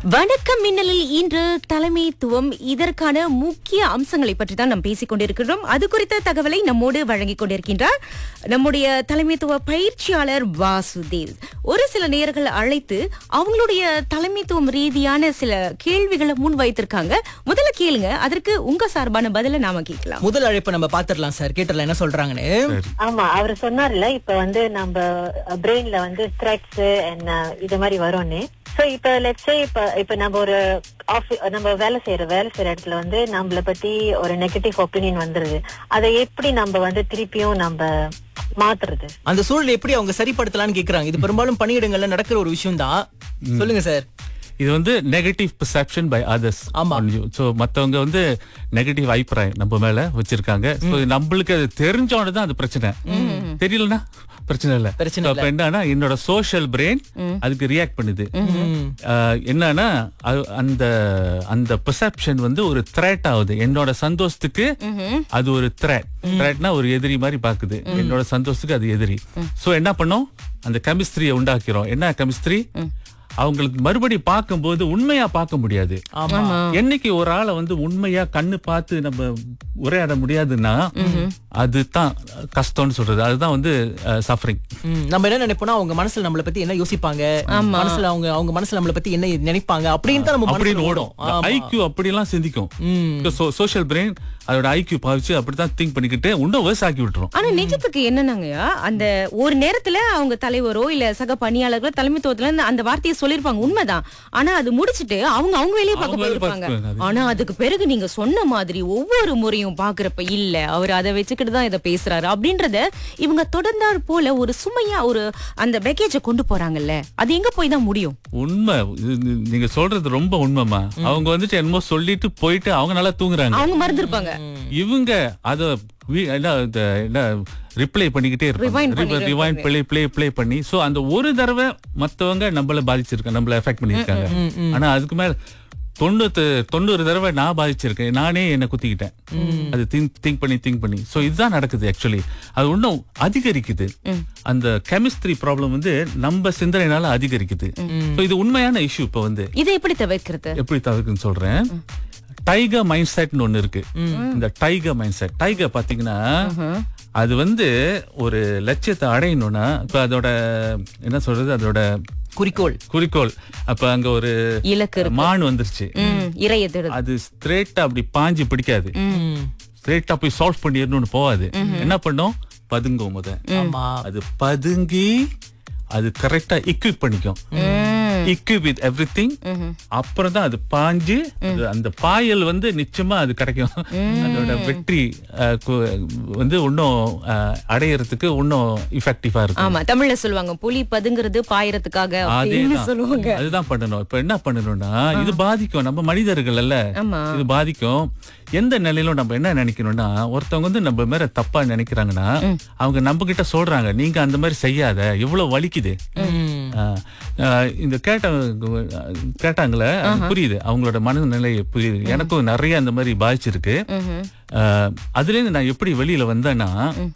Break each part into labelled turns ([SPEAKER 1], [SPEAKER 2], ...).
[SPEAKER 1] வணக்கம் மின்னலில் இன்று தலைமைத்துவம் இதற்கான முக்கிய அம்சங்களை பற்றி தான் நாம் பேசிக் கொண்டிருக்கிறோம் அது குறித்த தகவலை நம்மோடு வழங்கிக் கொண்டிருக்கின்றார் நம்முடைய தலைமைத்துவ பயிற்சியாளர் வாசுதேவ் ஒரு சில நேர்கள் அழைத்து அவங்களுடைய தலைமைத்துவம் ரீதியான சில கேள்விகளை முன் வைத்திருக்காங்க முதல்ல கேளுங்க அதற்கு உங்க சார்பான பதில நாம கேட்கலாம்
[SPEAKER 2] முதல் அழைப்பை நம்ம பாத்துடலாம் சார் கேட்டுடலாம் என்ன சொல்றாங்கன்னு
[SPEAKER 3] ஆமா அவர் சொன்னார்ல இப்ப வந்து நம்ம பிரெயின்ல வந்து த்ரெட்ஸ் அண்ட் இது மாதிரி வரும்னு சோ இப்ப லெட்ஸ் இப்ப இப்ப நம்ம ஒரு ஆஃபீஸ் நம்ம வேலை செய்யற வேலை செய்யற இடத்துல வந்து நம்மள பத்தி ஒரு நெகட்டிவ் ஒப்பீனியன் வந்துருது அதை எப்படி நம்ம வந்து திருப்பியும் நம்ம மாத்துறது
[SPEAKER 2] அந்த சூழலை எப்படி அவங்க சரிப்படுத்தலாம்னு கேக்குறாங்க இது பெரும்பாலும் பணியிடங்கள்ல நடக்கிற ஒரு விஷயம் தான் சொல்லுங்க சார்
[SPEAKER 4] இது வந்து நெகட்டிவ் பெர்செப்ஷன் பை அதர்ஸ்
[SPEAKER 2] ஆமா.
[SPEAKER 4] சோ மத்தவங்க வந்து நெகட்டிவ் அபிப்பிராயம் நம்ம மேல வச்சிருக்காங்க சோ நம்மளுக்கு அது தெரிஞ்சோன்னு தான் அது பிரச்சனை தெரியலனா பிரச்சனை இல்ல
[SPEAKER 2] பிரச்சனை
[SPEAKER 4] So, அப்ப என்னன்னா என்னோட சோஷியல் பிரெயின் அதுக்கு ரியாக்ட் பண்ணுது ஆஹ், என்னன்னா அது- அந்த அந்த பெர்செப்ஷன் வந்து ஒரு த்ரெட் ஆகுது என்னோட சந்தோஷத்துக்கு அது ஒரு த்ரெட் த்ரெட்னா ஒரு எதிரி மாதிரி பாக்குது என்னோட சந்தோஷத்துக்கு அது எதிரி சோ என்ன பண்ணோம் அந்த கெமிஸ்ட்ரியை உண்டாக்கிறோம் என்ன கெமிஸ்ட்ரி அவங்களுக்கு மறுபடி பார்க்கும்போது உண்மையா பார்க்க முடியாது
[SPEAKER 2] ஆமா
[SPEAKER 4] என்னைக்கு ஒரு ஆளை வந்து உண்மையா கண்ணு பார்த்து நம்ம உரையாட முடியாதுன்னா அதுதான் கஷ்டம்னு சொல்றது அதுதான் வந்து சஃபரிங்
[SPEAKER 2] ம், நம்ம என்ன நினைப்போம்னா அவங்க மனசுல நம்மள பத்தி என்ன யோசிப்பாங்க மனசுல அவங்க அவங்க மனசுல நம்மள பத்தி என்ன நினைப்பாங்க அப்படின்னு தான் நம்ம
[SPEAKER 4] அப்படின்னு
[SPEAKER 2] மனசுல
[SPEAKER 4] ஓடும்
[SPEAKER 2] ஆமா.
[SPEAKER 4] ஐக்யூ அப்படிலாம் சிந்திக்கும்
[SPEAKER 2] ம்.
[SPEAKER 4] சோஷியல் பிரெயின் அதோட ஐக்யூ பாவிச்சு அப்படித்தான் திங்க் பண்ணிக்கிட்டு இன்னும் வேர்ஸ் ஆக்கி விட்டுரும்
[SPEAKER 1] ஆனா நிஜத்துக்கு என்னன்னாங்கயா அந்த ஒரு நேரத்துல அவங்க தலைவரோ இல்ல சக பணியாளர்களோ தலைமைத்துவத்துல இருந்து அந்த வார்த்தையை சொல்லிருப்பாங்க உண்மைதான் ஆனா அது முடிச்சிட்டு அவங்க அவங்க வேலையை பார்க்க
[SPEAKER 4] அவங்க வேலையை
[SPEAKER 1] போயிருப்பாங்க
[SPEAKER 4] பார்க்க
[SPEAKER 1] ஆனா அதுக்கு பிறகு நீங்க சொன்ன மாதிரி ஒவ்வொரு முறையும் பாக்குறப்ப இல்ல அவர் அதை வச்சுக்கிட்டு தான் இதை பேசுறாரு அப்படின்றத இவங்க தொடர்ந்தாற் போல ஒரு சுமையா ஒரு அந்த பேக்கேஜ கொண்டு போறாங்கல்ல அது எங்க போய் தான் முடியும்
[SPEAKER 4] உண்மை இது- இது நீங்க சொல்றது ரொம்ப உண்மைமா அவங்க வந்துட்டு என்னமோ சொல்லிட்டு போயிட்டு அவங்க நல்லா தூங்குறாங்க
[SPEAKER 1] அவங்க மறந்துருப்பாங்க
[SPEAKER 4] இவங்க அத வீ- என்ன இந்த என்ன ரிப்ளை பண்ணிக்கிட்டே
[SPEAKER 1] Rewind
[SPEAKER 4] இருப்பாங்க
[SPEAKER 1] பண்ணிட்டு
[SPEAKER 4] ரிவைண்ட் ப்ளே ப்ளே ப்ளே பண்ணி சோ அந்த ஒரு தடவை மத்தவங்க நம்மள பாதிச்சிருக்காங்க நம்மள எஃபெக்ட் பண்ணிருக்காங்க ஆனா அதுக்கு மேல தொண்ணூத்து தொண்ணூறு தடவை நான் பாதிச்சிருக்கேன் நானே என்ன குத்திக்கிட்டேன் அது திங்க் திங்க் பண்ணி திங்க் பண்ணி சோ இதுதான் நடக்குது ஆக்சுவலி அது இன்னும் அதிகரிக்குது அந்த கெமிஸ்ட்ரி ப்ராப்ளம் வந்து நம்ம சிந்தனைனால அதிகரிக்குது சோ இது உண்மையான இஷ்யூ இப்ப வந்து
[SPEAKER 1] இதை எப்படி தவிர்க்கிறது
[SPEAKER 4] எப்படி தவிர்க்குன்னு சொல்றேன் டைகர் மைண்ட் செட்னு ஒண்ணு இருக்கு இந்த டைகர் மைண்ட் செட் டைகர் பாத்தீங்கன்னா அது வந்து ஒரு லட்சியத்தை அடையணும்னா இப்ப அதோட என்ன சொல்றது அதோட
[SPEAKER 2] குறிக்கோள்
[SPEAKER 4] குறிக்கோள் அப்ப அங்க ஒரு
[SPEAKER 1] இலக்கு இருக்கு
[SPEAKER 4] மான் வந்துருச்சு
[SPEAKER 1] ம், இரையை தேடுது
[SPEAKER 4] அது ஸ்ட்ரெயிட்டா அப்படி பாஞ்சு பிடிக்காது
[SPEAKER 2] ம்.
[SPEAKER 4] ஸ்ட்ரெயிட்டா போய் சால்வ் பண்ணிடணும்னு போகாது என்ன பண்ணும் பதுங்கும் முத
[SPEAKER 2] ஆமா
[SPEAKER 4] அது பதுங்கி அது கரெக்டா equip பண்ணிக்கும் equip with everything அப்புறம் தான் அது பாஞ்சு அது- அந்த பாயல் வந்து நிச்சயமா அது கிடைக்கும் அதோட வெற்றி அஹ், கு- வந்து இன்னும் அஹ், அடையறதுக்கு இன்னும் இஃபெக்டிவா இருக்கும்
[SPEAKER 1] ஆமா தமிழ்ல சொல்லுவாங்க புலி பதுங்கிறது பாயறதுக்காக அப்படின்னு
[SPEAKER 4] அதேதான்.
[SPEAKER 1] சொல்லுவாங்க
[SPEAKER 4] அதுதான் பண்ணணும் இப்ப என்ன பண்ணணும்னா இது பாதிக்கும் நம்ம மனிதர்கள் அல்ல
[SPEAKER 1] ஆமா.
[SPEAKER 4] இது பாதிக்கும் எந்த நிலையிலும் நம்ம என்ன நினைக்கணும்னா ஒருத்தவங்க வந்து நம்ம மேல தப்பா நினைக்கிறாங்கன்னா அவங்க நம்ம கிட்ட சொல்றாங்க நீங்க அந்த மாதிரி செய்யாத இவ்வளவு வலிக்குது ஆஹ், ஆஹ், இந்த கேட்ட கேட்டாங்களே அது புரியுது அவங்களோட மனநிலை புரியுது எனக்கும் நிறைய அந்த மாதிரி பாதிச்சிருக்கு ஆஹ், அதுல இருந்து நான் எப்படி வெளியில வந்தேன்னா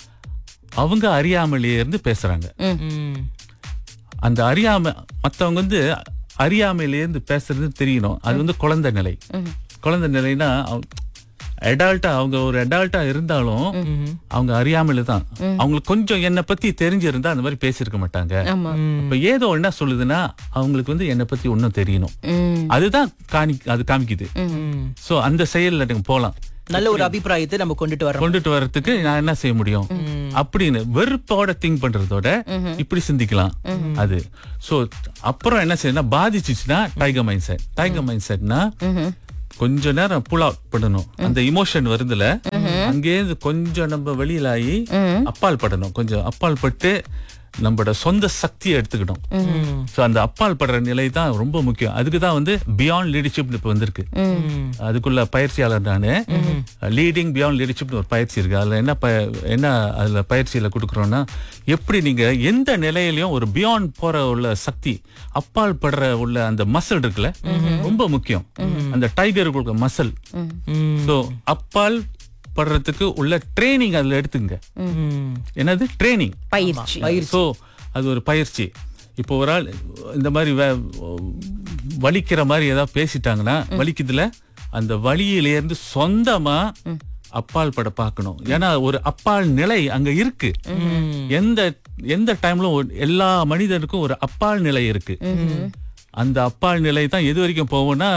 [SPEAKER 4] அவங்க அறியாமலேயே இருந்து பேசுறாங்க
[SPEAKER 2] ம்.
[SPEAKER 4] அந்த அறியாம மத்தவங்க வந்து அறியாமையில இருந்து பேசுறது தெரியணும் அது வந்து குழந்தை நிலை குழந்தை நிலைனா அடால்ட்டா அவங்க ஒரு அடால்ட்டா இருந்தாலும் அவங்க அறியாமையில தான் அவங்களுக்கு கொஞ்சம் என்னை பத்தி தெரிஞ்சிருந்தா அந்த மாதிரி பேசியிருக்க மாட்டாங்க
[SPEAKER 1] ஆமா
[SPEAKER 4] இப்ப ஏதோ என்ன சொல்லுதுன்னா அவங்களுக்கு வந்து என்னை பத்தி ஒன்னும் தெரியணும்
[SPEAKER 1] ம்.
[SPEAKER 4] அதுதான் காணி அது காமிக்குது
[SPEAKER 2] ம்.
[SPEAKER 4] சோ அந்த செயல்ல நீங்க போலாம்
[SPEAKER 2] நல்ல ஒரு அபிப்பிராயத்தை நம்ம கொண்டுட்டு வரோம்
[SPEAKER 4] கொண்டுட்டு வர்றதுக்கு நான் என்ன செய்ய முடியும் அப்படின்னு வெறுப்போட திங்க் பண்றதோட இப்படி சிந்திக்கலாம் அது சோ அப்புறம் என்ன செய்யணும் பாதிச்சுச்சுன்னா tiger mind set tiger mind செட்னா கொஞ்ச நேரம் புல் அவுட் பண்ணணும் அந்த இமோஷன் வருதுல அங்கேருந்து கொஞ்சம் நம்ம வெளியில ஆகி அப்பால் படணும் கொஞ்சம் அப்பால் பட்டு நம்மளோட சொந்த சக்தியை எடுத்துக்கிட்டோம் சோ அந்த அப்பால் படுற நிலை தான் ரொம்ப முக்கியம் அதுக்கு தான் வந்து பியாண்ட் லீடர்ஷிப் இப்ப வந்திருக்கு அதுக்குள்ள பயிற்சியாளர் நானு லீடிங் பியாண்ட் லீடர்ஷிப்னு ஒரு பயிற்சி இருக்கு அதுல என்ன ப- என்ன அதுல பயிற்சியில கொடுக்குறோம்னா எப்படி நீங்க எந்த நிலையிலயும் ஒரு பியாண்ட் போற உள்ள சக்தி அப்பால் படுற உள்ள அந்த மசில் இருக்குல்ல ரொம்ப முக்கியம் அந்த டைகர் கொடுக்க மசில் சோ அப்பால் படுறதுக்கு உள்ள ட்ரைனிங் அதுல எடுத்துங்க
[SPEAKER 2] ம்.
[SPEAKER 4] என்னது ட்ரைனிங்
[SPEAKER 1] பயிற்சி
[SPEAKER 4] சோ அது ஒரு பயிற்சி இப்போ ஒரு ஆள் இந்த மாதிரி வே- வலிக்கிற மாதிரி ஏதாவது பேசிட்டாங்கன்னா வலிக்குதுல அந்த வலியில இருந்து சொந்தமா அப்பால் பட பார்க்கணும் ஏன்னா ஒரு அப்பால் நிலை அங்க இருக்கு எந்த எந்த டைம்ல எல்லா மனிதனுக்கும் ஒரு அப்பால் நிலை இருக்கு அந்த அப்பால் நிலை தான் எது வரைக்கும் போகும்னா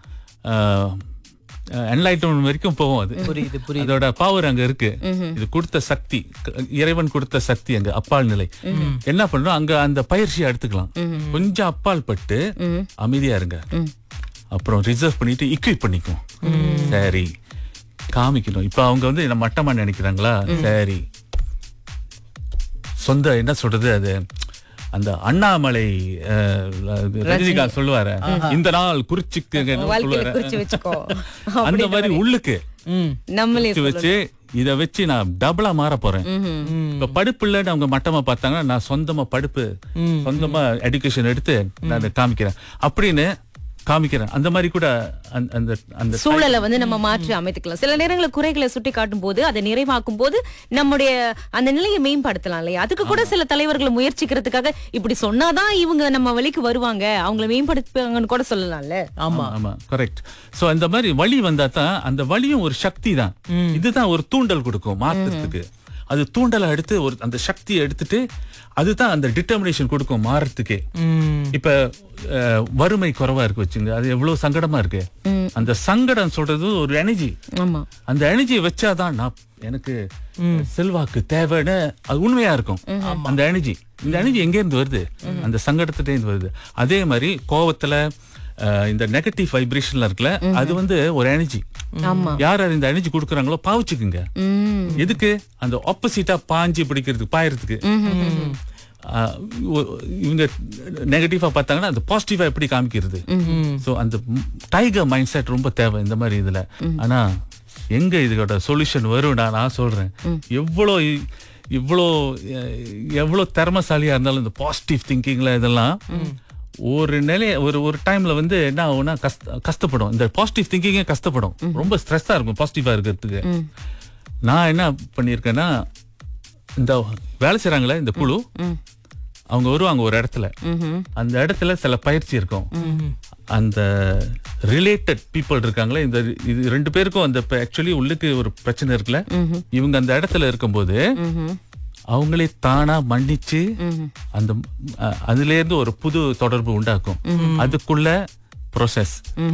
[SPEAKER 4] என்லைட்மெண்ட் வரைக்கும் போகும் அது
[SPEAKER 2] புரியுது புரியுது
[SPEAKER 4] அதோட பவர் அங்க இருக்கு இது கொடுத்த சக்தி க- இறைவன் கொடுத்த சக்தி அங்க அப்பால் நிலை என்ன பண்றோம் அங்க அந்த பயிற்சியை எடுத்துக்கலாம் கொஞ்சம் அப்பால் பட்டு அமைதியா இருங்க அப்புறம் ரிசர்வ் பண்ணிட்டு இக்விப் பண்ணிக்கும் சரி காமிக்கணும் இப்ப அவங்க வந்து என்ன மட்டமா நினைக்கிறாங்களா சரி சொந்த என்ன சொல்றது அது அந்த அண்ணாமலை அஹ், ரஜினிகாந்த் சொல்லுவாரு இந்த நாள் குறிச்சிக்கு
[SPEAKER 1] வாழ்க்கையில குறிச்சு வச்சுக்கோ
[SPEAKER 4] அந்த மாதிரி உள்ளுக்கு
[SPEAKER 2] ம்
[SPEAKER 1] நம்மளே
[SPEAKER 4] வச்சு வச்சு இத வச்சு நான் டபுளா மாற போறேன் இப்ப படுப்பு இல்லன்னு அவங்க மட்டமா பார்த்தாங்கன்னா நான் சொந்தமா படுப்பு சொந்தமா எடுகேஷன் எடுத்து நான் அதை காமிக்கிறேன் அப்படின்னு காமிக்கிறேன் அந்த மாதிரி கூட அந்த- அந்த அந்த
[SPEAKER 1] சூழலை வந்து நம்ம மாற்றி அமைத்துக்கலாம் சில நேரங்களில் குறைகளை சுட்டி காட்டும் போது அதை நிறைவாக்கும் போது நம்முடைய அந்த நிலையை மேம்படுத்தலாம் இல்லையா அதுக்கு கூட சில தலைவர்கள் முயற்சிக்கிறதுக்காக இப்படி சொன்னாதான் இவங்க நம்ம வழிக்கு வருவாங்க அவங்கள மேம்படுத்துவாங்கன்னு கூட சொல்லலாம்ல
[SPEAKER 2] ஆமா
[SPEAKER 4] ஆமா கரெக்ட் சோ அந்த மாதிரி வலி வந்தா தான் அந்த வலியும் ஒரு சக்தி தான் இதுதான் ஒரு தூண்டல் கொடுக்கும் மாற்றத்துக்கு அது தூண்டலை எடுத்து ஒரு அந்த சக்தியை எடுத்துட்டு அதுதான் அந்த டிட்டர்மினேஷன் கொடுக்கும் மாறத்துக்கே
[SPEAKER 2] ம்
[SPEAKER 4] இப்ப அஹ், வறுமை குறைவா இருக்கு வச்சுங்க அது எவ்வளவு சங்கடமா இருக்கு அந்த சங்கடம் சொல்றது ஒரு எனர்ஜி
[SPEAKER 1] ஆமா
[SPEAKER 4] அந்த எனர்ஜியை வச்சாதான் நான் எனக்கு செல்வாக்கு தேவைன்னு அது உண்மையா இருக்கும் அந்த எனர்ஜி இந்த எனர்ஜி எங்க இருந்து வருது அந்த சங்கடத்திட்ட இருந்து வருது அதே மாதிரி கோவத்துல அஹ், இந்த நெகட்டிவ் வைப்ரேஷன்ல இருக்குல்ல அது வந்து ஒரு எனர்ஜி
[SPEAKER 1] ஆமா
[SPEAKER 4] யார் யார் இந்த எனர்ஜி கொடுக்குறாங்களோ பாவிச்சுக்குங்க
[SPEAKER 1] உம்
[SPEAKER 4] எதுக்கு அந்த ஆப்போசிட்டா பாஞ்சு பிடிக்கிறதுக்கு பாயறதுக்கு ஆஹ் ஒ- இவங்க நெகட்டிவா பார்த்தாங்கன்னா அந்த பாசிட்டிவா எப்படி காமிக்கிறது சோ அந்த டைகர் மைண்ட் செட் ரொம்ப தேவை இந்த மாதிரி இதுல ஆனா எங்க இதோட சொல்யூஷன் வரும் நான் நான் சொல்றேன் எவ்வளோ இ- இவ்வளோ அஹ், எவ்வளோ திறமசாலியா இருந்தாலும் இந்த பாசிட்டிவ் திங்கிங்ல இதெல்லாம் ஒரு நிலை ஒரு ஒரு டைம்ல வந்து என்ன ஆகும்னா கஷ்ட கஷ்டப்படும் இந்த பாசிட்டிவ் திங்கிங்கே கஷ்டப்படும் ரொம்ப ஸ்ட்ரெஸ்ஸா இருக்கும் பாசிட்டிவா இருக்கிறதுக்கு நான் என்ன பண்ணியிருக்கேன்னா இந்த வேலை செய்றாங்களே இந்த குழு அவங்க வருவாங்க ஒரு இடத்துல அந்த இடத்துல சில பயிற்சி இருக்கும் அந்த ரிலேட்டட் பீப்புள் இருக்காங்களே இந்த இது ரெண்டு பேருக்கும் அந்த ஆக்சுவலி உள்ளுக்கு ஒரு பிரச்சனை இருக்குல்ல இவங்க அந்த இடத்துல இருக்கும்போது அவங்களே தானா மன்னிச்சு அந்த அஹ், அதுல இருந்து ஒரு புது தொடர்பு உண்டாக்கும் அதுக்குள்ள ப்ரோசஸ்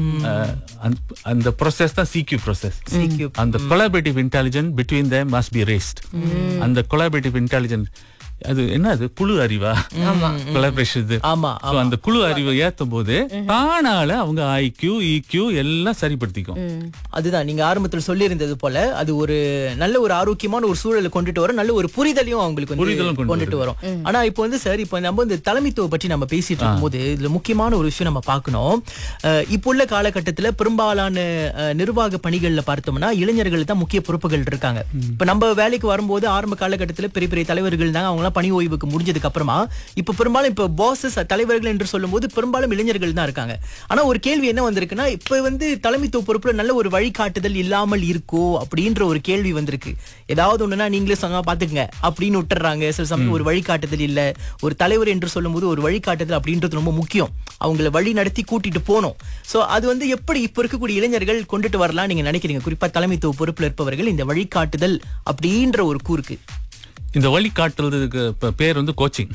[SPEAKER 4] அந்த ப்ரோசஸ் தான் சிக்யூ ப்ரோசஸ்
[SPEAKER 2] CQ.
[SPEAKER 4] அந்த collaborative intelligent between them must be raised அந்த கொலாபரேட்டிவ் இன்டெலிஜென்ட் அது என்ன அது குழு அறிவா கொலாபரேஷன் இது
[SPEAKER 2] ஆமா
[SPEAKER 4] So, அந்த குழு அறிவை ஏத்தும் போது தானால அவங்க ஐக்யூ இக்யூ எல்லாம் சரிப்படுத்திக்கும்
[SPEAKER 2] அதுதான் நீங்க ஆரம்பத்தில் சொல்லியிருந்தது போல அது ஒரு நல்ல ஒரு ஆரோக்கியமான ஒரு சூழலை கொண்டுட்டு வரும் நல்ல ஒரு புரிதலையும் அவங்களுக்கு
[SPEAKER 4] புரிதலும்
[SPEAKER 2] வந்து
[SPEAKER 4] கொண்டு
[SPEAKER 2] கொண்டுட்டு வரும் ஆனா இப்போ வந்து சார் இப்போ நம்ம இந்த தலைமைத்துவ பற்றி நம்ம பேசிட்டு இருக்கும்போது இதுல முக்கியமான ஒரு விஷயம் நம்ம பார்க்கணும் அஹ், இப்போ உள்ள காலகட்டத்துல பெரும்பாலான அஹ், நிர்வாக பணிகள்ல பார்த்தோம்னா இளைஞர்கள் தான் முக்கிய பொறுப்புகள் இருக்காங்க இப்ப நம்ம வேலைக்கு வரும்போது ஆரம்ப காலகட்டத்துல பெரிய பெரிய தலைவர்கள் தான் அவங்க எல்லாம் பணி ஓய்வுக்கு முடிஞ்சதுக்கு அப்புறமா இப்ப பெரும்பாலும் இப்ப பாசஸ் தலைவர்கள் என்று சொல்லும்போது பெரும்பாலும் இளைஞர்கள் தான் இருக்காங்க ஆனா ஒரு கேள்வி என்ன வந்திருக்குன்னா இப்ப வந்து தலைமைத்துவ பொறுப்புல நல்ல ஒரு வழிகாட்டுதல் இல்லாமல் இருக்கோ அப்படின்ற ஒரு கேள்வி வந்திருக்கு ஏதாவது ஒண்ணுனா நீங்களே சொன்னா பாத்துக்கங்க அப்படின்னு விட்டுறாங்க சில சமயம் ஒரு வழிகாட்டுதல் இல்ல ஒரு தலைவர் என்று சொல்லும்போது ஒரு வழிகாட்டுதல் அப்படின்றது ரொம்ப முக்கியம் அவங்கள வழி நடத்தி கூட்டிட்டு போகணும் சோ அது வந்து எப்படி இப்ப இருக்கக்கூடிய இளைஞர்கள் கொண்டுட்டு வரலாம் நீங்க நினைக்கிறீங்க குறிப்பா தலைமைத்துவ பொறுப்புல இருப்பவர்கள் இந்த வழிகாட்டுதல் அப்படின்ற ஒரு கூறுக்கு
[SPEAKER 4] இந்த வழி காட்டுறதுக்கு இப்ப பேர் வந்து கோச்சிங்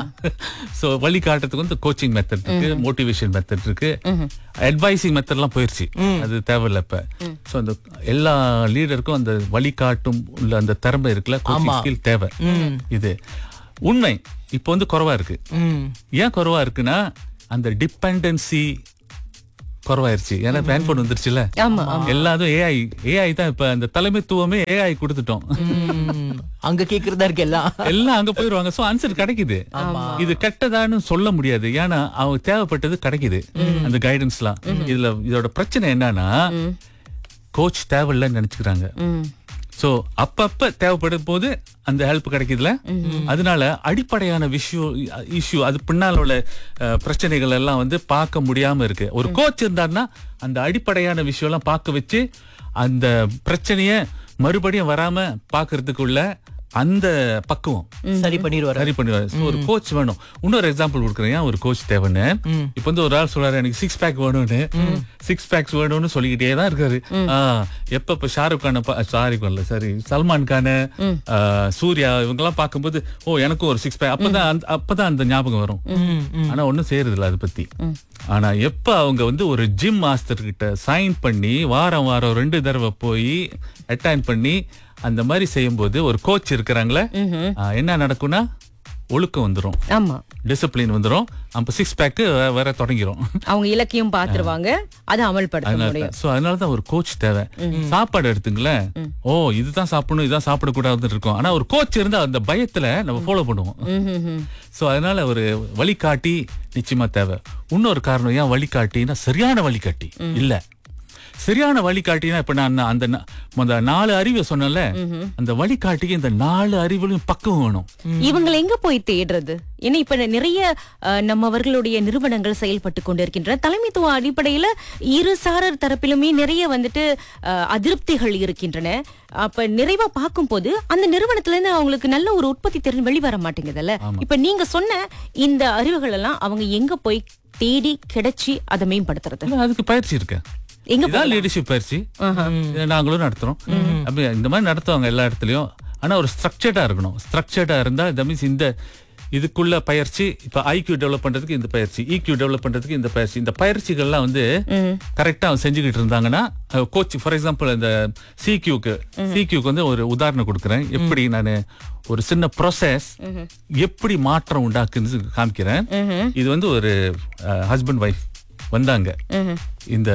[SPEAKER 4] சோ வழி காட்டுறதுக்கு வந்து கோச்சிங் மெத்தட் இருக்கு மோட்டிவேஷன் மெத்தட் இருக்கு அட்வைசிங் மெத்தட் எல்லாம் போயிருச்சு அது தேவையில்ல இப்ப சோ அந்த எல்லா லீடருக்கும் அந்த வழிகாட்டும் உள்ள அந்த திறமை இருக்குல்ல கோச்சிங் ஸ்கில் தேவை இது உண்மை இப்போ வந்து குறைவா இருக்கு
[SPEAKER 2] ம்
[SPEAKER 4] ஏன் குறைவா இருக்குன்னா அந்த டிபெண்டன்சி குறைவாயிருச்சு ஏன்னா ஹேண்ட்போன் வந்துருச்சுல
[SPEAKER 1] ஆமா
[SPEAKER 4] எல்லாரும் ஏஐ ஏஐ தான் இப்ப அந்த தலைமைத்துவமே ஏஐ கொடுத்துட்டோம்
[SPEAKER 2] ம். அங்க கேக்குறதா இருக்கு எல்லாம்
[SPEAKER 4] எல்லாம் அங்க போயிருவாங்க சோ ஆன்சர் கிடைக்குது இது கெட்டதான்னு சொல்ல முடியாது ஏன்னா அவங்க தேவைப்பட்டது கிடைக்குது அந்த கைடன்ஸ்லாம் இதுல இதோட பிரச்சனை என்னன்னா கோச் தேவையில்லைன்னு நினைச்சுக்கிறாங்க
[SPEAKER 1] உம்
[SPEAKER 4] சோ அப்பப்ப தேவைப்படும் போது அந்த ஹெல்ப் கிடைக்குதுல அதனால அடிப்படையான விஷயம் இஷ்யூ அது பின்னால உள்ள அஹ், பிரச்சனைகள் எல்லாம் வந்து பார்க்க முடியாம இருக்கு ஒரு கோச் இருந்தாருன்னா அந்த அடிப்படையான விஷயம் எல்லாம் பார்க்க வச்சு அந்த பிரச்சனைய மறுபடியும் வராம பாக்குறதுக்குள்ள அந்த பக்குவம்
[SPEAKER 2] சரி பண்ணிடுவாரு
[SPEAKER 4] சரி பண்ணிடுவாரு So, ஒரு கோச் வேணும் இன்னொரு எக்ஸாம்பிள் கொடுக்குறேன் ஏன் ஒரு கோச் தேவைன்னு இப்ப வந்து ஒரு ஆள் சொல்றாரு எனக்கு சிக்ஸ் பேக் வேணும்னு சிக்ஸ் பேக்ஸ் வேணும்னு சொல்லிக்கிட்டே தான் இருக்காரு ஆ, எப்ப இப்ப ஷாருக் கான சாரி கான்ல சரி சல்மான் கான ஆ, சூர்யா இவங்க எல்லாம் பார்க்கும்போது ஓ எனக்கும் ஒரு சிக்ஸ் பேக் அப்பதான் அந்த- அப்பதான் அந்த ஞாபகம் வரும் ஆனா ஒண்ணும் செய்யறது இல்ல அதை பத்தி ஆனா எப்ப அவங்க வந்து ஒரு ஜிம் மாஸ்டர் கிட்ட சைன் பண்ணி வாரம் வாரம் ரெண்டு தடவை போய் அட்டைன் பண்ணி அந்த மாதிரி செய்யும்போது ஒரு கோச் இருக்கிறாங்களே ஆ, என்ன நடக்கும்னா ஒழுக்கம் வந்துரும்
[SPEAKER 1] ஆமா
[SPEAKER 4] டிசிப்ளின் வந்துரும் அப்ப சிக்ஸ் பேக் வர தொடங்கிரும்
[SPEAKER 1] அவங்க இலக்கியம் பாத்துருவாங்க அதை அமல்படுத்த முடியும்
[SPEAKER 4] சோ அதனால தான் ஒரு கோச் தேவை சாப்பாடு எடுத்துங்களேன் ஓ இதுதான் சாப்பிடணும் இதுதான் சாப்பிடக்கூடாதுன்னு இருக்கும் ஆனா ஒரு கோச் இருந்தா அந்த பயத்துல நம்ம ஃபாலோ பண்ணுவோம்
[SPEAKER 1] ம்ஹும்ஹும்.
[SPEAKER 4] சோ அதனால ஒரு வழிகாட்டி நிச்சயமா தேவை இன்னொரு காரணம் ஏன் வழிகாட்டினா சரியான வழிகாட்டி இல்ல சரியான வழிகாட்டினா இப்ப நான் அந்த நா- அந்த நாலு அறிவை சொன்னேன்ல அந்த வழிகாட்டிக்கு இந்த நாலு அறிவுலையும் பக்குவம் வேணும்
[SPEAKER 1] இவங்களை எங்க போய் தேடுறது ஏன்னா இப்ப நிறைய அஹ், நம்மவர்களுடைய நிறுவனங்கள் செயல்பட்டு கொண்டிருக்கின்றன தலைமைத்துவ அடிப்படையில இரு சாரர் தரப்பிலுமே நிறைய வந்துட்டு அஹ், அதிருப்திகள் இருக்கின்றன அப்ப நிறைவா பார்க்கும்போது அந்த நிறுவனத்துல இருந்து அவங்களுக்கு நல்ல ஒரு உற்பத்தி திறன் வெளிவர மாட்டேங்குதுல்ல இப்ப நீங்க சொன்ன இந்த அறிவுகள் எல்லாம் அவங்க எங்க போய் தேடி கிடைச்சி அதை மேம்படுத்துறது
[SPEAKER 4] இல்ல, அதுக்கு பயிற்சி இருக்கு
[SPEAKER 1] எங்க
[SPEAKER 4] இதான் லீடர்ஷிப் பயிற்சி இதை நாங்களும் நடத்துறோம் அப்படி இந்த மாதிரி நடத்துவாங்க எல்லா இடத்துலயும் ஆனா ஒரு ஸ்ட்ரக்சர்டா இருக்கணும் ஸ்ட்ரக்சர்டா இருந்தா தட் மீன்ஸ் இந்த இதுக்குள்ள பயிற்சி இப்ப ஐக்யூ டெவலப் பண்றதுக்கு இந்த பயிற்சி இக்யூ டெவலப் பண்றதுக்கு இந்த பயிற்சி இந்த பயிற்சிகள்லாம் வந்து கரெக்டா செஞ்சுக்கிட்டு இருந்தாங்கன்னா கோச் ஃபார் எக்ஸாம்பிள் இந்த சிக்யூக்கு சிக்யூக்கு வந்து ஒரு உதாரணம் கொடுக்குறேன் எப்படி நான் ஒரு சின்ன ப்ராசஸ் எப்படி மாற்றம் உண்டாக்குன்னு காமிக்கிறேன் இது வந்து ஒரு ஹஸ்பண்ட் ஒய்ஃப் வந்தாங்க இந்த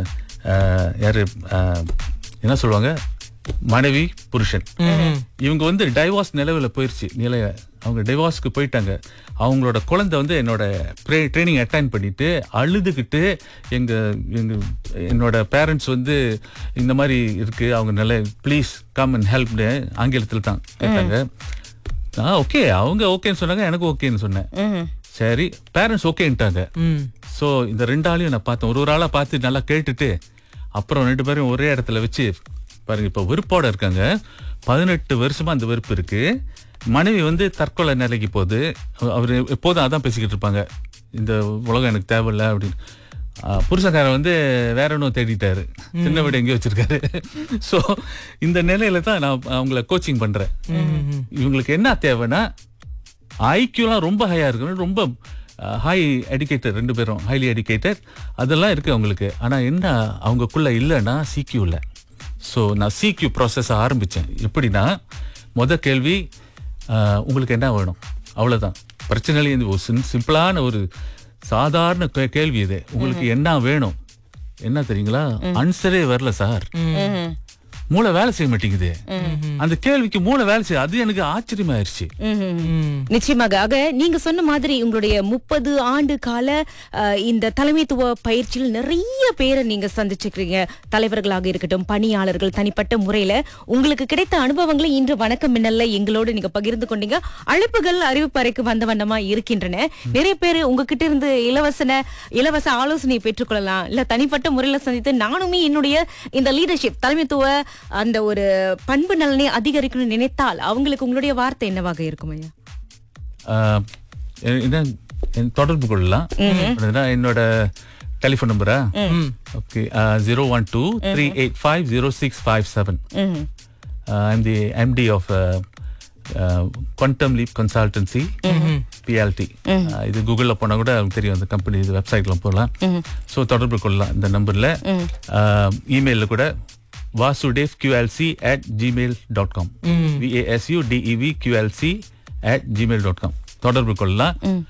[SPEAKER 4] அஹ், யாரு அஹ், என்ன சொல்லுவாங்க மனைவி புருஷன் இவங்க வந்து டைவார்ஸ் நிலவில் போயிருச்சு நிலைய அவங்க டைவார்ஸ்க்கு போயிட்டாங்க அவங்களோட குழந்தை வந்து என்னோட ட்ரைனிங் அட்டைன் பண்ணிட்டு அழுதுகிட்டு எங்க எங்க என்னோட பேரண்ட்ஸ் வந்து இந்த மாதிரி இருக்கு அவங்க நிலை ப்ளீஸ் கம் அண்ட் ஹெல்ப்னு ஆங்கிலத்தில் தான் கேட்டாங்க ஆ ஓகே அவங்க ஓகேன்னு சொன்னாங்க எனக்கு ஓகேன்னு சொன்னேன் சரி பேரண்ட்ஸ் ஓகேன்ட்டாங்க
[SPEAKER 2] ம்
[SPEAKER 4] ஸோ இந்த ரெண்டு ஆளையும் நான் பார்த்தேன் ஒரு ஒரு ஆளா பார்த்து நல்லா கேட்டுட்டு அப்புறம் ரெண்டு பேரும் ஒரே இடத்துல வச்சு பாருங்க இப்போ வெறுப்போட இருக்காங்க பதினெட்டு வருஷமா அந்த வெறுப்பு இருக்கு மனைவி வந்து தற்கொலை நிலைக்கு போகுது அவர் எப்போதும் அதான் பேசிக்கிட்டு இருப்பாங்க இந்த உலகம் எனக்கு தேவையில்ல அப்படின்னு ஆ, புருஷக்காரன் வந்து வேற ஒன்றும் தேடிட்டாரு சின்ன வீடு எங்கேயோ வச்சிருக்காரு ஸோ இந்த நிலையில தான் நான் அவங்கள கோச்சிங் பண்றேன் இவங்களுக்கு என்ன தேவைன்னா ஐக்கியூலாம் ரொம்ப ஹையா இருக்கணும் ரொம்ப ஹை எடிகேட்டட் ரெண்டு பேரும் ஹைலி எடிகேட்டட் அதெல்லாம் இருக்கு அவங்களுக்கு ஆனா என்ன அவங்கக்குள்ள இல்லைன்னா சிக்யூ இல்லை ஸோ நான் சிக்யூ ப்ராசஸ் ஆரம்பிச்சேன் எப்படின்னா முத கேள்வி அஹ், உங்களுக்கு என்ன வேணும் அவ்வளவுதான் பிரச்சனை இது ஒரு சிம் சிம்பிளான ஒரு சாதாரண கே- கேள்வி இது உங்களுக்கு என்ன வேணும் என்ன தெரியுங்களா ஆன்சரே வரல சார் மூளை வேலை செய்ய மாட்டேங்குது அந்த கேள்விக்கு மூளை வேலை செய்ய அது எனக்கு ஆச்சரியமாயிருச்சு
[SPEAKER 1] நிச்சயமாக ஆக நீங்க சொன்ன மாதிரி உங்களுடைய முப்பது ஆண்டு கால அஹ், இந்த தலைமைத்துவ பயிற்சியில் நிறைய பேரை நீங்க சந்திச்சிருக்கீங்க தலைவர்களாக இருக்கட்டும் பணியாளர்கள் தனிப்பட்ட முறையில உங்களுக்கு கிடைத்த அனுபவங்களை இன்று வணக்கம் மின்னல்ல எங்களோடு நீங்க பகிர்ந்து கொண்டீங்க அழைப்புகள் அறிவிப்பறைக்கு வந்த வண்ணமா இருக்கின்றன நிறைய பேர் உங்ககிட்ட இருந்து இலவசன இலவச ஆலோசனை பெற்றுக்கொள்ளலாம் இல்ல தனிப்பட்ட முறையில சந்தித்து நானுமே என்னுடைய இந்த லீடர்ஷிப் தலைமைத்துவ அந்த ஒரு பண்பு நலனை அதிகரிக்கணும்னு நினைத்தால் அவங்களுக்கு உங்களுடைய வார்த்தை என்னவாக இருக்கும் ஐயா
[SPEAKER 4] ஆஹ், எ- என்ன என் தொடர்பு கொள்ளலாம் அப்படின்னா என்னோட டெலிஃபோன் நம்பரா okay zero one two three eight five zero six five seven
[SPEAKER 1] ம்ஹும்.
[SPEAKER 4] I'm the MD of Quantum Leap Consultancy PLT இது கூகுளில் போனால் கூட அவங்களுக்கு தெரியும் அந்த கம்பெனி இது வெப்சைட்ல போகலாம் ஸோ தொடர்பு கொள்ளலாம் இந்த நம்பரில் இமெயிலில் கூட Vasudev QLC at Gmail dot com VASU DEV QLC at Gmail dot com தொடர்பு கொள்ளலாம்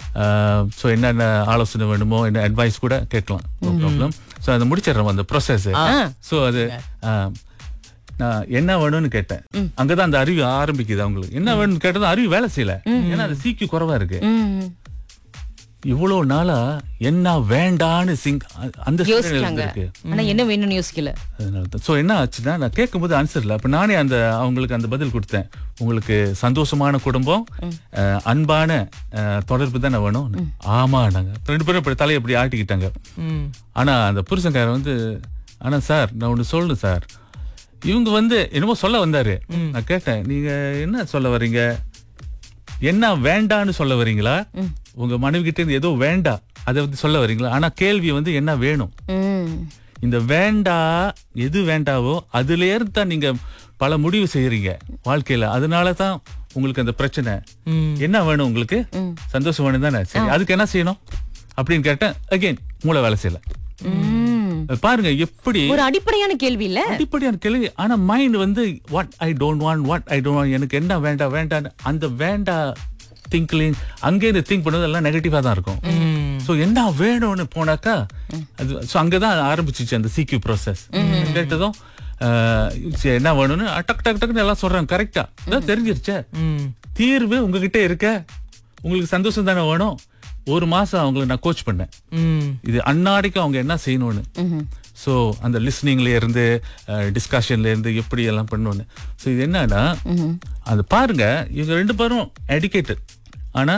[SPEAKER 4] ஸோ என்னென்ன ஆலோசனை வேணுமோ என்ன அட்வைஸ் கூட கேட்கலாம் நோ ப்ராப்ளம் ஸோ அதை முடிச்சிடுறோம் அந்த ப்ரொசஸ் ஸோ அது ஆஹ், நான் என்ன வேணும்னு கேட்டேன் அங்கதான் அந்த அறிவு ஆரம்பிக்குது அவங்களுக்கு என்ன வேணும்னு கேட்டது அறிவு வேலை செய்யல ஏன்னா அது சீக்கு குறைவா இருக்கு
[SPEAKER 1] ம்.
[SPEAKER 4] இவ்வளவு நாளா என்ன வேண்டான்னு சிங் அந்த சூழ்நிலை
[SPEAKER 1] யோசிச்சாங்க
[SPEAKER 4] இருக்கு
[SPEAKER 1] ஆனா என்ன வேணும்னு யோசிக்கல
[SPEAKER 4] ஸோ என்ன ஆச்சுன்னா நான் கேட்கும்போது ஆன்சர் இல்லை அப்போ நானே அந்த அவங்களுக்கு அந்த பதில் கொடுத்தேன் உங்களுக்கு சந்தோஷமான குடும்பம் அஹ், அன்பான அஹ், தொடர்பு தானே வேணும் ஆமா நாங்க ரெண்டு பேரும் இப்படி தலையை இப்படி ஆட்டிக்கிட்டாங்க
[SPEAKER 2] ம்
[SPEAKER 4] ஆனா அந்த புருஷன்காரன் வந்து ஆனா சார் நான் ஒன்று சொல்லணும் சார் இவங்க வந்து என்னமோ சொல்ல வந்தாரு நான் கேட்டேன் நீங்க என்ன சொல்ல வர்றீங்க என்ன வேண்டான்னு சொல்ல வர்றீங்களா உங்க மனைவி கிட்ட இருந்து ஏதோ வேண்டாம் அதை வந்து சொல்ல வர்றீங்களா ஆனா கேள்வி வந்து என்ன வேணும்
[SPEAKER 1] ம்.
[SPEAKER 4] இந்த வேண்டா எது வேண்டாவோ அதுல இருந்து தான் நீங்க பல முடிவு செய்யறீங்க வாழ்க்கையில அதனால தான் உங்களுக்கு அந்த பிரச்சனை என்ன வேணும் உங்களுக்கு சந்தோஷம் வேணும் தானே சரி அதுக்கு என்ன செய்யணும் அப்படின்னு கேட்டேன் அகைன் மூளை வேலை செய்யல
[SPEAKER 1] ம்.
[SPEAKER 4] பாருங்க எப்படி
[SPEAKER 1] ஒரு அடிப்படையான கேள்வி இல்ல
[SPEAKER 4] அடிப்படையான கேள்வி ஆனா மைண்ட் வந்து what I don't want what I don't want எனக்கு என்ன வேண்டாம் வேண்டாம் அந்த வேண்டா திங்க்லிங் அங்கே இருந்து திங்க் பண்ணது எல்லாம் நெகட்டிவா தான் இருக்கும் சோ என்ன வேணும்னு போனாக்கா அது சோ அங்கதான் ஆரம்பிச்சிச்சு அந்த சிக்யூ ப்ராசஸ் கேட்டதும் ஆஹ், சரி, என்ன வேணும்னு டக் டக் டக்குன்னு எல்லாம் சொல்றாங்க கரெக்டா அதான் தெரிஞ்சிருச்சே தீர்வு உங்ககிட்ட இருக்க உங்களுக்கு சந்தோஷம் தானே வேணும் ஒரு மாசம் அவங்களுக்கு நான் கோச் பண்ணேன்
[SPEAKER 2] ம்
[SPEAKER 4] இது அன்னாடிக்கு அவங்க என்ன செய்யணும்னு ஸோ அந்த லிஸ்னிங்ல இருந்து டிஸ்கஷன்ல இருந்து எப்படி எல்லாம் பண்ணணும்னு ஸோ இது என்னன்னா அது பாருங்க இவங்க ரெண்டு பேரும் எடிகேட்டட் ஆனா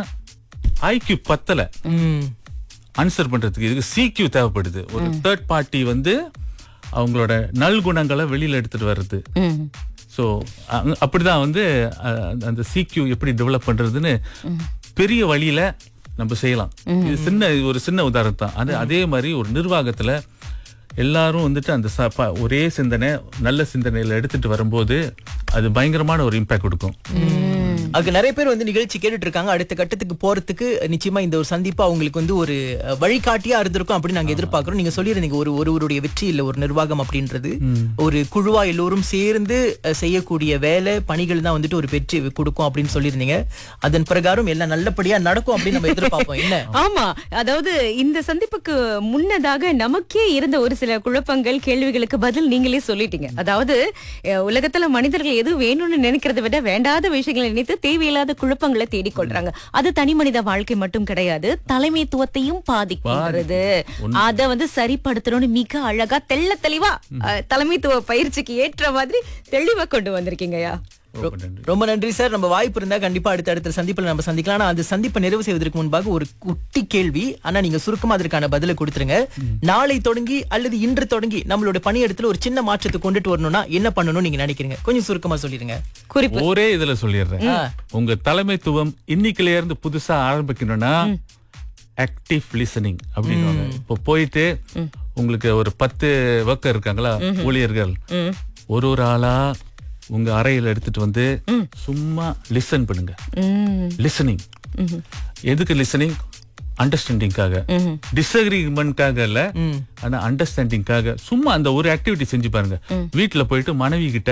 [SPEAKER 4] ஐக்யூ பத்தல
[SPEAKER 2] ம்
[SPEAKER 4] ஆன்சர் பண்றதுக்கு இதுக்கு சிக்யூ தேவைப்படுது ஒரு தேர்ட் பார்ட்டி வந்து அவங்களோட நல்குணங்களை வெளியில எடுத்துட்டு வர்றது
[SPEAKER 1] ம்.
[SPEAKER 4] ஸோ அப்படிதான் வந்து அஹ், அந்த சிக்யூ எப்படி டெவலப் பண்றதுன்னு பெரிய வழியில நம்ம செய்யலாம் இது சின்ன இது ஒரு சின்ன உதாரணம் தான் அது அதே மாதிரி ஒரு நிர்வாகத்துல எல்லாரும் வந்துட்டு அந்த ச- ப- ஒரே சிந்தனை நல்ல சிந்தனையில எடுத்துட்டு வரும்போது அது பயங்கரமான ஒரு இம்பாக்ட் கொடுக்கும்
[SPEAKER 2] அதுக்கு நிறைய பேர் வந்து நிகழ்ச்சி கேட்டுட்டு இருக்காங்க அடுத்த கட்டத்துக்கு போறதுக்கு நிச்சயமா இந்த ஒரு சந்திப்பு அவங்களுக்கு வந்து ஒரு அஹ், வழிகாட்டியா இருந்திருக்கும் அப்படின்னு நாங்க எதிர்பார்க்கிறோம் நீங்க சொல்லியிருந்தீங்க ஒரு ஒருவருடைய வெற்றி இல்ல ஒரு நிர்வாகம் அப்படின்றது ஒரு குழுவா எல்லோரும் சேர்ந்து அஹ், செய்யக்கூடிய வேலை பணிகள் தான் வந்துட்டு ஒரு வெற்றி கொடுக்கும் அப்படின்னு சொல்லியிருந்தீங்க அதன் பிரகாரம் எல்லாம் நல்லபடியா நடக்கும் அப்படின்னு நம்ம எதிர்பார்ப்போம் என்ன
[SPEAKER 1] ஆமா அதாவது இந்த சந்திப்புக்கு முன்னதாக நமக்கே இருந்த ஒரு சில குழப்பங்கள் கேள்விகளுக்கு பதில் நீங்களே சொல்லிட்டீங்க அதாவது அஹ், உலகத்துல மனிதர்கள் எது வேணும்னு நினைக்கிறதை விட வேண்டாத விஷயங்களை நினைத்து தேவையில்லாத குழப்பங்களை தேடிக்கொள்றாங்க அது தனி மனித வாழ்க்கை மட்டும் கிடையாது தலைமைத்துவத்தையும் பாதிக்கின்றது அத வந்து சரிப்படுத்தணும்னு மிக அழகா தெள்ள தெளிவா அஹ், தலைமைத்துவ பயிற்சிக்கு ஏற்ற மாதிரி தெளிவா கொண்டு வந்திருக்கீங்கயா
[SPEAKER 4] ரொம்ப நன்றி
[SPEAKER 2] ரொம்ப நன்றி சார் நம்ம வாய்ப்பு இருந்தா கண்டிப்பா அடுத்த அடுத்த சந்திப்புல நம்ம சந்திக்கலாம் ஆனா அந்த சந்திப்பை நிறைவு செய்வதற்கு முன்பாக ஒரு குட்டி கேள்வி ஆனா நீங்க சுருக்கமா அதற்கான பதிலை கொடுத்துருங்க நாளை தொடங்கி அல்லது இன்று தொடங்கி நம்மளோட பணியிடத்துல ஒரு சின்ன மாற்றத்தை கொண்டுட்டு வரணும்னா என்ன பண்ணணும்னு நீங்க நினைக்கிறீங்க கொஞ்சம் சுருக்கமா சொல்லிருங்க
[SPEAKER 1] குறிப்பு
[SPEAKER 4] ஒரே இதுல சொல்லிடுறேன் உங்க தலைமைத்துவம் இன்னைக்குல இருந்து புதுசா ஆரம்பிக்கணும்னா ஆக்டிவ் லிசனிங் அப்படின்னு இப்போ போயிட்டு உங்களுக்கு ஒரு பத்து ஒர்க்கர் இருக்காங்களா ஊழியர்கள் ஒரு ஒரு ஆளா உங்க அறையில எடுத்துட்டு வந்து சும்மா லிசன் பண்ணுங்க
[SPEAKER 1] ம்
[SPEAKER 4] லிசனிங் எதுக்கு லிசனிங் அண்டர்ஸ்டாண்டிங்காக டிஸ்அக்ரிமெண்ட்காக இல்ல ஆனா அண்டர்ஸ்டாண்டிங்காக சும்மா அந்த ஒரு ஆக்டிவிட்டி செஞ்சு பாருங்க வீட்ல போயிட்டு மனைவி கிட்ட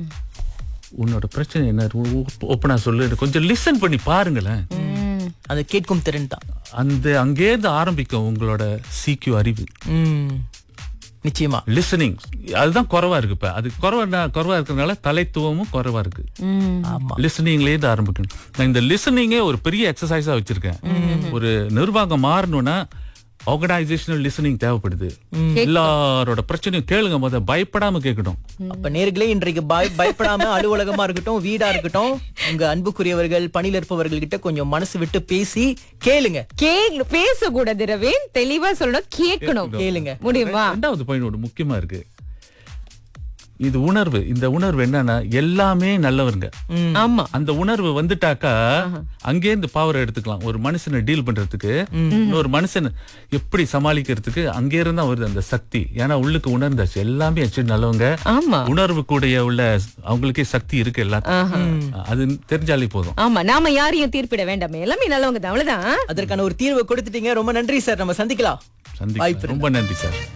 [SPEAKER 4] உன்னோட பிரச்சனை என்ன ஓப்பனா சொல்லு கொஞ்சம் லிசன் பண்ணி பாருங்களேன்
[SPEAKER 2] அந்த கேட்கும் திறன் தான்
[SPEAKER 4] அந்த அங்கேருந்து ஆரம்பிக்கும் உங்களோட சிக்யூ அறிவு
[SPEAKER 2] ம். நிச்சயமா
[SPEAKER 4] லிசனிங் அதுதான் குறைவா இருக்கு இப்ப அது குறைவா குறைவா இருக்கிறதுனால தலைத்துவமும் குறைவா இருக்கு
[SPEAKER 1] ம்
[SPEAKER 2] ஆமா
[SPEAKER 4] லிசனிங்ல இருந்து ஆரம்பிக்கணும் நான் இந்த லிசனிங்கே ஒரு பெரிய எக்ஸசைஸா வச்சிருக்கேன் ஒரு நிர்வாகம் மாறணும்னா ஆர்கனைசேஷனல் லிசனிங் தேவைப்படுது எல்லாரோட பிரச்சனையும் கேளுங்க முத பயப்படாம கேட்கணும்
[SPEAKER 2] அப்ப நேர்களே இன்றைக்கு பய பயப்படாம அலுவலகமா இருக்கட்டும் வீடா இருக்கட்டும் உங்க அன்புக்குரியவர்கள் பணியில் இருப்பவர்கள் கிட்ட கொஞ்சம் மனசு விட்டு பேசி கேளுங்க
[SPEAKER 1] கே பேசக்கூடாது ரவீன் தெளிவா சொல்லணும் கேட்கணும்
[SPEAKER 2] கேளுங்க
[SPEAKER 1] முடியுமா
[SPEAKER 4] ரெண்டாவது பாயிண்ட் ஒன்று முக்கியமா இருக்கு இது உணர்வு இந்த உணர்வு என்னன்னா எல்லாமே நல்லவருங்க
[SPEAKER 1] ஆமா
[SPEAKER 4] அந்த உணர்வு வந்துட்டாக்கா அங்கே இருந்து பவர் எடுத்துக்கலாம் ஒரு மனுஷனை டீல் பண்றதுக்கு இன்னொரு மனுஷன் எப்படி சமாளிக்கிறதுக்கு அங்கே இருந்தா வருது அந்த சக்தி ஏன்னா உள்ளுக்கு உணர்ந்தாச்சு எல்லாமே actually நல்லவங்க
[SPEAKER 1] ஆமா
[SPEAKER 4] உணர்வு கூடிய உள்ள அவங்களுக்கே சக்தி இருக்கு எல்லாத்தையும் அது தெரிஞ்சாலே போதும்
[SPEAKER 1] ஆமா நாம யாரையும் தீர்ப்பிட வேண்டாமே எல்லாமே நல்லவங்க தான் அவ்வளவுதான்
[SPEAKER 2] அதற்கான ஒரு தீர்வை கொடுத்துட்டீங்க ரொம்ப நன்றி சார் நம்ம சந்திக்கலாம்
[SPEAKER 4] சந்திக்கலாம் ரொம்ப நன்றி சார்